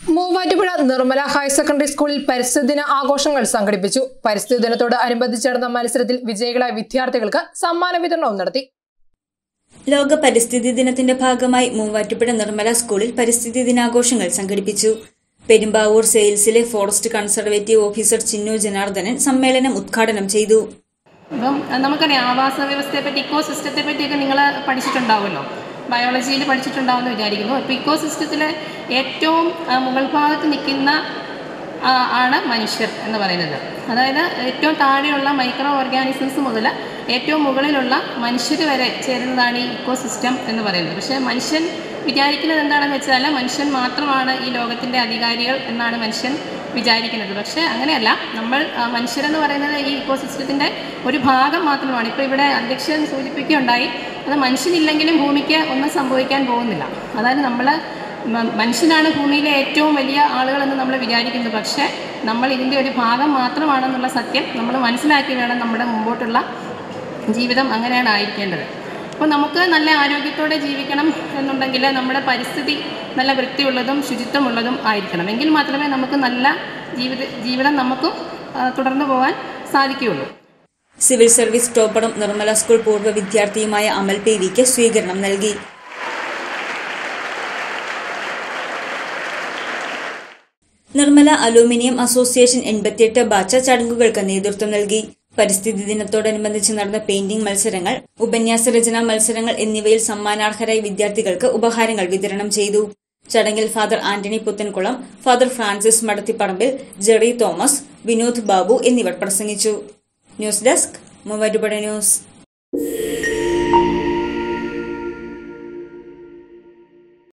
Muvattupuzha Nirmala higher secondary സ്കൂളിൽ പരിസ്ഥിതി ദിന ആഘോഷങ്ങൾ സംഘടിപ്പിച്ചു പരിസ്ഥിതി ദിനത്തോട് അനുബന്ധിച്ച് നടന്ന മത്സരത്തിൽ വിജയികളായ വിദ്യാർത്ഥികൾക്ക് സമ്മാന വിതരണവും നടത്തി ലോക പരിസ്ഥിതി ദിനത്തിന്റെ ഭാഗമായി മൂവാറ്റുപുഴ നിർമ്മല സ്കൂളിൽ പരിസ്ഥിതി ദിനാഘോഷങ്ങൾ സംഘടിപ്പിച്ചു പെരുമ്പാവൂർ സെയിൽസിലെ forest conservative officer Chinnu Janardhanan സമ്മേളനം ഉദ്ഘാടനം ചെയ്തു ഇപ്പം നമുക്കറിയാം ആവാസ വ്യവസ്ഥയെ പറ്റി ഇക്കോ സിസ്റ്റത്തെ പറ്റിയൊക്കെ നിങ്ങൾ പഠിച്ചിട്ടുണ്ടാവുമല്ലോ ബയോളജിയിൽ പഠിച്ചിട്ടുണ്ടാവുമെന്ന് വിചാരിക്കുന്നു ഇപ്പോൾ ഇക്കോ സിസ്റ്റത്തിൽ ഏറ്റവും ആ, മുകൾ ഭാഗത്ത് നിൽക്കുന്ന ആ, ആണ് മനുഷ്യർ എന്ന് പറയുന്നത് അതായത് ഏറ്റവും താഴെയുള്ള മൈക്രോ ഓർഗാനിസംസ് മുതൽ ഏറ്റവും മുകളിലുള്ള മനുഷ്യർ വരെ ചേരുന്നതാണ് ഈ ഇക്കോ സിസ്റ്റം എന്ന് പറയുന്നത് പക്ഷേ മനുഷ്യൻ വിചാരിക്കുന്നത് എന്താണെന്ന് വെച്ചാൽ മനുഷ്യൻ മാത്രമാണ് ഈ ലോകത്തിൻ്റെ അധികാരികൾ എന്നാണ് മനുഷ്യൻ വിചാരിക്കുന്നത് പക്ഷേ അങ്ങനെയല്ല നമ്മൾ ആ, മനുഷ്യരെന്ന് പറയുന്നത് ഈ ഇക്കോ സിസ്റ്റത്തിൻ്റെ ഒരു ഭാഗം മാത്രമാണ് ഇപ്പോൾ ഇവിടെ അധ്യക്ഷൻ സൂചിപ്പിക്കുകയുണ്ടായി അത് മനുഷ്യനില്ലെങ്കിലും ഭൂമിക്ക് ഒന്നും സംഭവിക്കാൻ പോകുന്നില്ല അതായത് നമ്മൾ മനുഷ്യനാണ് ഭൂമിയിലെ ഏറ്റവും വലിയ ആളുകളെന്ന് നമ്മൾ വിചാരിക്കുന്നു പക്ഷേ നമ്മൾ ഇതിൻ്റെ ഒരു ഭാഗം മാത്രമാണെന്നുള്ള സത്യം നമ്മൾ മനസ്സിലാക്കി വേണം നമ്മുടെ മുമ്പോട്ടുള്ള ജീവിതം അങ്ങനെയാണ് ആയിരിക്കേണ്ടത് അപ്പോൾ നമുക്ക് നല്ല ആരോഗ്യത്തോടെ ജീവിക്കണം എന്നുണ്ടെങ്കിൽ നമ്മുടെ പരിസ്ഥിതി നല്ല വൃത്തിയുള്ളതും ശുചിത്വമുള്ളതും ആയിരിക്കണം എങ്കിൽ മാത്രമേ നമുക്ക് നല്ല ജീവിത ജീവിതം നമുക്കും ആ, തുടർന്നു പോകാൻ സാധിക്കുകയുള്ളൂ സിവിൽ സർവീസ് ടോപ്പറും നിർമ്മല സ്കൂൾ പൂർവ്വ വിദ്യാർത്ഥിയുമായ അമൽ പി വിക്ക് സ്വീകരണം നൽകി നിർമ്മല അലൂമിനിയം അസോസിയേഷൻ എൺപത്തിയെട്ട് ബാച്ച ചടങ്ങുകൾക്ക് നേതൃത്വം നൽകി പരിസ്ഥിതി ദിനത്തോടനുബന്ധിച്ച് നടന്ന പെയിന്റിംഗ് മത്സരങ്ങൾ ഉപന്യാസ രചനാ മത്സരങ്ങൾ എന്നിവയിൽ സമ്മാനാർഹരായ വിദ്യാർത്ഥികൾക്ക് ഉപഹാരങ്ങൾ വിതരണം ചെയ്തു ചടങ്ങിൽ father Antony Puthenkulam father Francis Madathiparambil Jerry Thomas Vinod Babu എന്നിവർ പ്രസംഗിച്ചു ന്യൂസ് ഡെസ്ക് മൂവാറ്റുപുഴ ന്യൂസ്